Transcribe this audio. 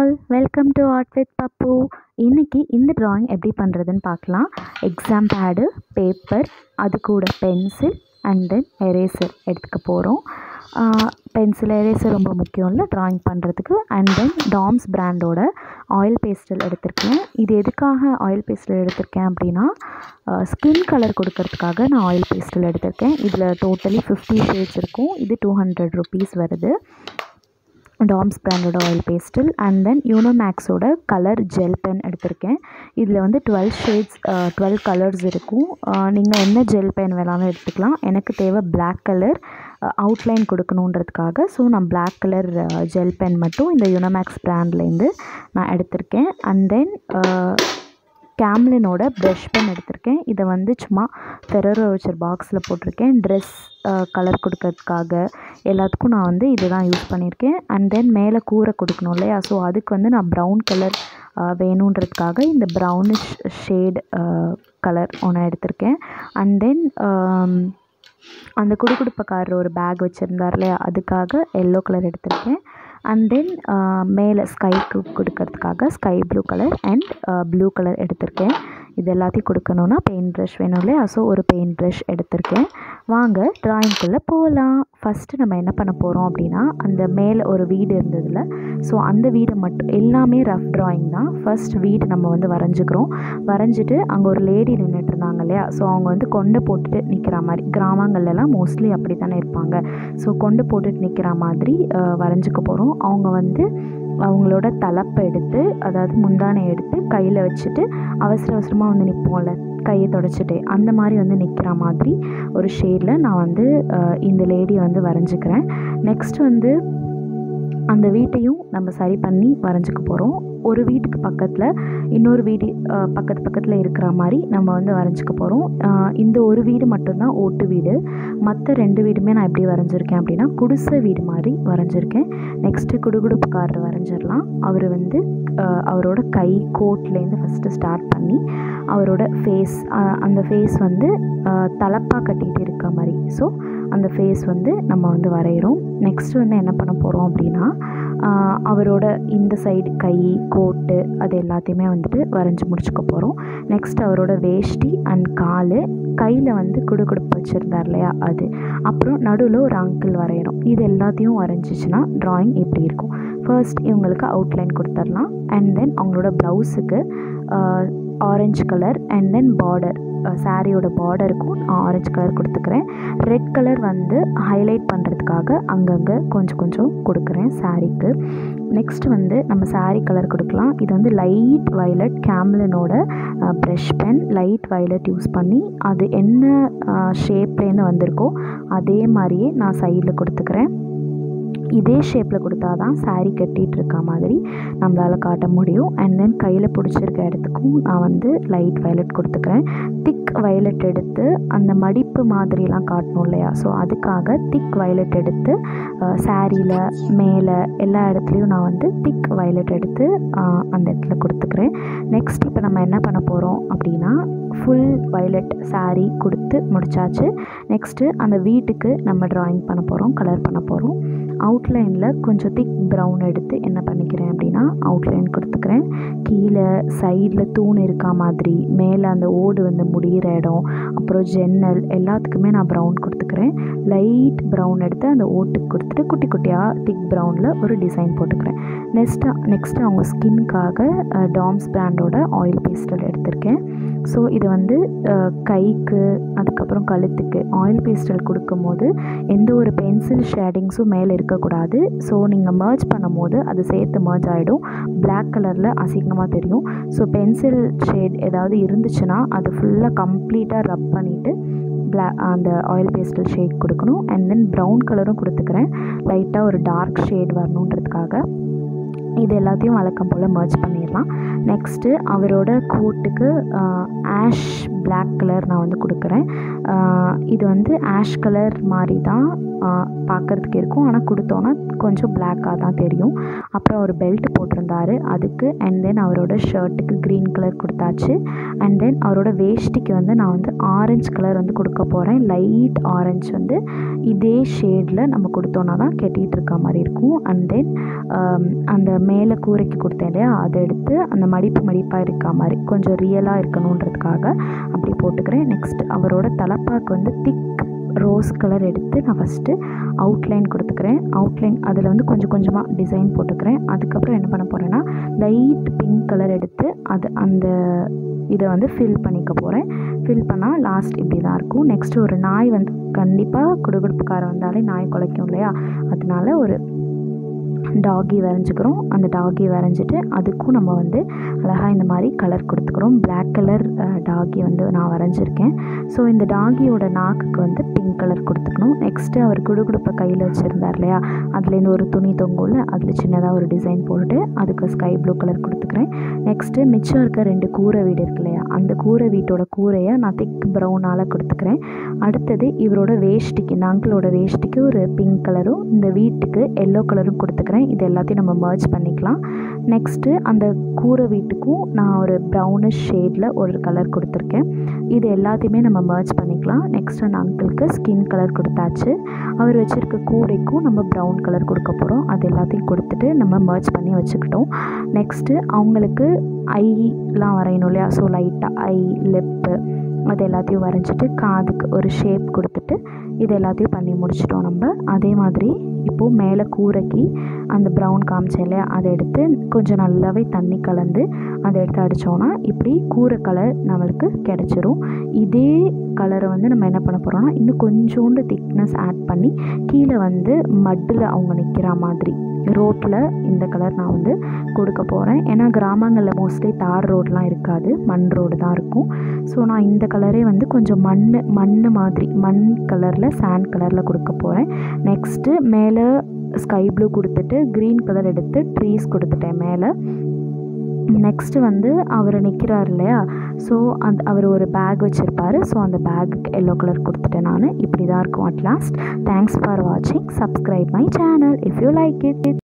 all welcome to art with Pappu இன்றைக்கி இந்த drawing எப்படி பண்ணுறதுன்னு பார்க்கலாம் எக்ஸாம் பேடு பேப்பர் அது கூட பென்சில் அண்ட் தென் எரேசர் எடுத்துக்க போகிறோம் பென்சில் எரேசர் ரொம்ப முக்கியம் இல்லை ட்ராயிங் பண்ணுறதுக்கு அண்ட் தென் டாம்ஸ் பிராண்டோட ஆயில் பேஸ்டல் எடுத்திருக்கேன் இது எதுக்காக ஆயில் பேஸ்டல் எடுத்திருக்கேன் அப்படின்னா ஸ்கின் கலர் கொடுக்கறதுக்காக நான் ஆயில் பேஸ்டல் எடுத்திருக்கேன் இதில் டோட்டலி ஃபிஃப்டி ஷேட்ஸ் இருக்கும் இது டூ ஹண்ட்ரட் ருபீஸ் வருது டாம்ஸ் பிராண்டோட ஆயில் பேஸ்டில் அண்ட் தென் யூனோமேக்ஸோட கலர் ஜெல் பென் எடுத்திருக்கேன் இதில் வந்து டுவெல் ஷேட்ஸ் டுவெல் கலர்ஸ் இருக்கும் நீங்கள் என்ன ஜெல் பென் வேணாலும் எடுத்துக்கலாம் எனக்கு தேவை பிளாக் கலர் அவுட்லைன் கொடுக்கணுன்றதுக்காக ஸோ நான் பிளாக் கலர் ஜெல் பென் மட்டும் இந்த யூனோமேக்ஸ் பிராண்ட்லேருந்து நான் எடுத்திருக்கேன் அண்ட் தென் கேம்லினோட ப்ரஷ் பென் எடுத்திருக்கேன் இதை வந்து சும்மா ஃபெரரோ வச்சர் பாக்ஸில் போட்டிருக்கேன் ட்ரெஸ் கலர் கொடுக்கறதுக்காக எல்லாத்துக்கும் நான் வந்து இது தான் யூஸ் பண்ணியிருக்கேன் அண்ட் தென் மேலே கூரை கொடுக்கணும் இல்லையா ஸோ அதுக்கு வந்து நான் ப்ரௌன் கலர் வேணுன்றதுக்காக இந்த ப்ரௌனிஷ் ஷேட் கலர் ஒன்று எடுத்திருக்கேன் அண்ட் தென் அந்த குடுகுடுப்பக்காரர் ஒரு பேக் வச்சுருந்தார் இல்லையா அதுக்காக எல்லோ கலர் எடுத்திருக்கேன் அண்ட் தென் மேலே ஸ்கைக்கு கொடுக்கறதுக்காக sky blue colour and blue colour எடுத்திருக்கேன் இது எல்லாத்தையும் கொடுக்கணுன்னா பெயிண்ட் ப்ரஷ் வேணும் இல்லையா ஸோ ஒரு பெயிண்ட் ப்ரஷ் எடுத்திருக்கேன் வாங்க ட்ராயிங்குள்ளே போகலாம் ஃபஸ்ட்டு நம்ம என்ன பண்ண போகிறோம் அப்படின்னா அந்த மேலே ஒரு வீடு இருந்ததில்ல ஸோ அந்த வீடை மட்டும் எல்லாமே ரஃப் ட்ராயிங் தான் ஃபஸ்ட் வீடு நம்ம வந்து வரைஞ்சிக்கிறோம் வரைஞ்சிட்டு அங்கே ஒரு லேடி நின்றுட்டு இருந்தாங்க இல்லையா ஸோ அவங்க வந்து கொண்டை போட்டுட்டு நிற்கிற மாதிரி கிராமங்கள்லாம் மோஸ்ட்லி அப்படி தானே இருப்பாங்க ஸோ கொண்டு போட்டுட்டு நிற்கிற மாதிரி வரைஞ்சிக்க போகிறோம் அவங்க வந்து அவங்களோட தலைப்பை எடுத்து அதாவது முந்தானை எடுத்து கையில் வச்சுட்டு அவசர அவசரமாக வந்து நிற்போம்ல கையை தொடச்சிட்டு அந்த மாதிரி வந்து நிற்கிற மாதிரி ஒரு ஷேடில் நான் வந்து இந்த லேடியை வந்து வரைஞ்சிக்கிறேன் நெக்ஸ்ட் வந்து அந்த வீட்டையும் நம்ம சரி பண்ணி வரைஞ்சிக்க போகிறோம் ஒரு வீட்டுக்கு பக்கத்தில் இன்னொரு வீடு பக்கத்து பக்கத்தில் இருக்கிற மாதிரி நம்ம வந்து வரைஞ்சிக்க போகிறோம் இந்த ஒரு வீடு மட்டும்தான் ஓட்டு வீடு மற்ற ரெண்டு வீடுமே நான் எப்படி வரைஞ்சிருக்கேன் அப்படின்னா குடிசை வீடு மாதிரி வரைஞ்சிருக்கேன் நெக்ஸ்ட்டு குடுகுடுப்புக்காரர் வரைஞ்சிடலாம் அவர் வந்து அவரோட கை கோட்லேருந்து ஃபஸ்ட்டு ஸ்டார்ட் பண்ணி அவரோட ஃபேஸ் அந்த ஃபேஸ் வந்து தலப்பாக கட்டிகிட்டு இருக்க மாதிரி ஸோ அந்த ஃபேஸ் வந்து நம்ம வந்து வரைகிறோம் நெக்ஸ்ட் வந்து என்ன பண்ண போகிறோம் அப்படின்னா அவரோட இந்த சைடு கை கோட்டு அது எல்லாத்தையுமே வந்துட்டு வரைஞ்சி முடிச்சுக்க போகிறோம் நெக்ஸ்ட் அவரோட வேஷ்டி அண்ட் கால் கையில் வந்து குடுகுடுப்பு வச்சுருந்தார் இல்லையா அது அப்புறம் நடுவில் ஒரு அங்கிள் வரைகிறோம் இது எல்லாத்தையும் வரைஞ்சிச்சின்னா ட்ராயிங் எப்படி இருக்கும் ஃபர்ஸ்ட் இவங்களுக்கு அவுட்லைன் கொடுத்துடலாம் அண்ட் தென் அவங்களோட ப்ளவுஸுக்கு orange colour and then border சாரியோட பார்டருக்கும் நான் ஆரஞ்சு கலர் கொடுத்துக்கிறேன் ரெட் கலர் வந்து ஹைலைட் பண்ணுறதுக்காக அங்கங்கே கொஞ்சம் கொஞ்சம் கொடுக்குறேன் சாரீக்கு நெக்ஸ்ட் வந்து நம்ம சாரீ கலர் கொடுக்கலாம் இது வந்து லைட் வயலட் கேம்லினோட brush pen light violet use பண்ணி அது என்ன ஷேப்லேருந்து வந்திருக்கோ அதே மாதிரியே நான் சைடில் கொடுத்துக்கிறேன் இதே ஷேப்பில் கொடுத்தா தான் சாரீ கட்டிகிட்டு இருக்க மாதிரி நம்மளால் காட்ட முடியும் அண்ட் தென் கையில் பிடிச்சிருக்க இடத்துக்கும் நான் வந்து லைட் வயலட் கொடுத்துக்கிறேன் திக் வயலட் எடுத்து அந்த மடிப்பு மாதிரிலாம் காட்டணும் இல்லையா ஸோ அதுக்காக திக் வயலட் எடுத்து சாரியில் மேலே எல்லா இடத்துலையும் நான் வந்து திக் வயலட் எடுத்து அந்த இடத்துல கொடுத்துக்கிறேன் நெக்ஸ்ட் இப்போ நம்ம என்ன பண்ண போகிறோம் அப்படின்னா ஃபுல் வயலட் சாரீ கொடுத்து முடிச்சாச்சு நெக்ஸ்ட்டு அந்த வீட்டுக்கு நம்ம ட்ராயிங் பண்ண போகிறோம் கலர் பண்ண போகிறோம் அவுட்லைனில் கொஞ்சம் திக் ப்ரௌன் எடுத்து என்ன பண்ணிக்கிறேன் அப்படின்னா அவுட்லைன் கொடுத்துக்கிறேன் கீழே சைடில் தூண் இருக்கா மாதிரி மேலே அந்த ஓடு வந்து முடிகிற இடம் அப்புறம் ஜன்னல் எல்லாத்துக்குமே நான் ப்ரௌன் கொடுத்துக்கிறேன் லைட் ப்ரௌன் எடுத்து அந்த ஓட்டுக்கு கொடுத்துட்டு குட்டி குட்டியாக திக் ப்ரௌனில் ஒரு டிசைன் போட்டுக்கிறேன் நெக்ஸ்ட்டு நெக்ஸ்ட்டு அவங்க ஸ்கின்காக டாம்ஸ் பிராண்டோட ஆயில் பேஸ்டல் எடுத்திருக்கேன் ஸோ இது வந்து கைக்கு அதுக்கப்புறம் கழுத்துக்கு ஆயில் பேஸ்டல் கொடுக்கும்போது எந்த ஒரு பென்சில் ஷேடிங்ஸும் மேலே இருக்கக்கூடாது ஸோ நீங்கள் மர்ஜ் பண்ணும் போது அது சேர்த்து மர்ஜ் ஆகிடும் பிளாக் கலரில் அசிங்கமாக தெரியும் ஸோ பென்சில் ஷேட் ஏதாவது இருந்துச்சுன்னா அது ஃபுல்லாக கம்ப்ளீட்டாக ரப் பண்ணிவிட்டு பிளா அந்த ஆயில் பேஸ்டல் ஷேட் கொடுக்கணும் அண்ட் தென் ப்ரௌன் கலரும் கொடுத்துக்கிறேன் லைட்டாக ஒரு டார்க் ஷேட் வரணுன்றதுக்காக இது எல்லாத்தையும் வழக்கம் போல் மர்ஜ் பண்ணிடலாம் நெக்ஸ்ட்டு அவரோட கோட்டுக்கு ஆஷ் பிளாக் கலர் நான் வந்து கொடுக்குறேன் இது வந்து ஆஷ் கலர் மாதிரி தான் பார்க்குறதுக்கு இருக்கும் ஆனால் கொடுத்தோன்னா கொஞ்சம் பிளாக்காக தான் தெரியும் அப்புறம் ஒரு பெல்ட் போட்டிருந்தாரு அதுக்கு அண்ட் தென் அவரோட ஷர்ட்டுக்கு க்ரீன் கலர் கொடுத்தாச்சு அண்ட் தென் அவரோட வேஷ்டிக்கு வந்து நான் வந்து ஆரஞ்சு கலர் வந்து கொடுக்க போகிறேன் லைட் ஆரஞ்சு வந்து இதே ஷேடில் நம்ம கொடுத்தோன்னா தான் கெட்டிகிட்டு இருக்க மாதிரி இருக்கும் அண்ட் தென் அந்த மேலே கூரைக்கு கொடுத்தேன் இல்லையா அதை எடுத்து அந்த மடிப்பு மடிப்பாக இருக்க மாதிரி கொஞ்சம் ரியலாக இருக்கணுன்றதுக்காக அப்படி போட்டுக்கிறேன் நெக்ஸ்ட் அவரோட தலைப்பாக்கு வந்து திக் ரோஸ் கலர் எடுத்து நான் ஃபஸ்ட்டு அவுட்லைன் கொடுத்துக்கிறேன் அவுட்லைன் அதில் வந்து கொஞ்சம் கொஞ்சமாக டிசைன் போட்டுக்கிறேன் அதுக்கப்புறம் என்ன பண்ண போகிறேன்னா லைட் பிங்க் கலர் எடுத்து அது அந்த இதை வந்து ஃபில் பண்ணிக்க போகிறேன் ஃபில் பண்ணால் லாஸ்ட் இப்படி தான் இருக்கும் நெக்ஸ்ட் ஒரு நாய் வந்து கண்டிப்பாக குடுகுடுப்புக்காரன் வந்தாலே நாய் குலைக்கும் இல்லையா அதனால ஒரு டாகி வரைஞ்சிக்கிறோம் அந்த டாகி வரைஞ்சிட்டு அதுக்கும் நம்ம வந்து அழகாக இந்த மாதிரி கலர் கொடுத்துக்கிறோம் பிளாக் கலர் டாகி வந்து நான் வரைஞ்சிருக்கேன் ஸோ இந்த டாகியோட நாக்குக்கு வந்து பிங்க் கலர் கொடுத்துக்கணும் நெக்ஸ்ட்டு அவர் குடுகுடுப்பை கையில் வச்சுருந்தார் இல்லையா அதுலேருந்து ஒரு துணி தொங்கும்ல அதில் சின்னதாக ஒரு டிசைன் போட்டுட்டு அதுக்கு ஸ்கை ப்ளூ கலர் கொடுத்துக்கிறேன் நெக்ஸ்ட்டு மிச்சம் இருக்க ரெண்டு கூரை வீடு இருக்கு இல்லையா அந்த கூரை வீட்டோட கூரையை நான் திக் ப்ரௌனால் கொடுத்துக்கிறேன் அடுத்தது இவரோட வேஷ்டிக்கு இந்த அங்கிளோட வேஷ்டிக்கு ஒரு பிங்க் கலரும் இந்த வீட்டுக்கு எல்லோ கலரும் கொடுத்துக்கிறேன் இது எல்லாத்தையும் நம்ம மர்ஜ் பண்ணிக்கலாம் நெக்ஸ்ட்டு அந்த கூரை வீட்டுக்கும் நான் ஒரு ப்ரௌனிஷ் ஷேடில் ஒரு கலர் கொடுத்துருக்கேன் இது எல்லாத்தையுமே நம்ம மர்ஜ் பண்ணிக்கலாம் நெக்ஸ்ட் அந்த அங்கிளுக்கு ஸ்கின் கலர் கொடுத்தாச்சு அவர் வச்சுருக்க கூடைக்கும் நம்ம ப்ரௌன் கலர் கொடுக்க போகிறோம் அது எல்லாத்தையும் கொடுத்துட்டு நம்ம மர்ஜ் பண்ணி வச்சுக்கிட்டோம் நெக்ஸ்ட்டு அவங்களுக்கு ஐலாம் வரையணும் இல்லையா ஸோ லைட்டாக ஐ லிப்பு அது எல்லாத்தையும் வரைஞ்சிட்டு காதுக்கு ஒரு ஷேப் கொடுத்துட்டு இது எல்லாத்தையும் பண்ணி முடிச்சிட்டோம் நம்ம அதே மாதிரி இப்போது மேலே கூரைக்கு அந்த ப்ரௌன் காமிச்சேன் இல்லையா அதை எடுத்து கொஞ்சம் நல்லாவே தண்ணி கலந்து அதை எடுத்து அடித்தோன்னா இப்படி கூரை கலர் நம்மளுக்கு கிடச்சிரும் இதே கலரை வந்து நம்ம என்ன பண்ண போகிறோம்னா இன்னும் கொஞ்சோண்டு திக்னஸ் ஆட் பண்ணி கீழே வந்து மட்டில் அவங்க நிற்கிற மாதிரி ரோட்டில் இந்த கலர் நான் வந்து கொடுக்க போகிறேன் ஏன்னா கிராமங்களில் மோஸ்ட்லி தார் ரோடெலாம் இருக்காது மண் ரோடு தான் இருக்கும் ஸோ நான் இந்த கலரே வந்து கொஞ்சம் மண் மண் மாதிரி மண் கலரில் சாண்ட் கலரில் கொடுக்க போகிறேன் நெக்ஸ்ட்டு மேலே ஸ்கை ப்ளூ கொடுத்துட்டு க்ரீன் கலர் எடுத்து ட்ரீஸ் கொடுத்துட்டேன் மேலே நெக்ஸ்ட்டு வந்து அவர் நிற்கிறார் இல்லையா ஸோ அந்த அவர் ஒரு பேக் வச்சுருப்பாரு ஸோ அந்த பேக்குக்கு எல்லோ கலர் கொடுத்துட்டேன் நான் இப்படி தான் இருக்கும் அட் லாஸ்ட் தேங்க்ஸ் ஃபார் வாட்சிங் subscribe my channel if you like it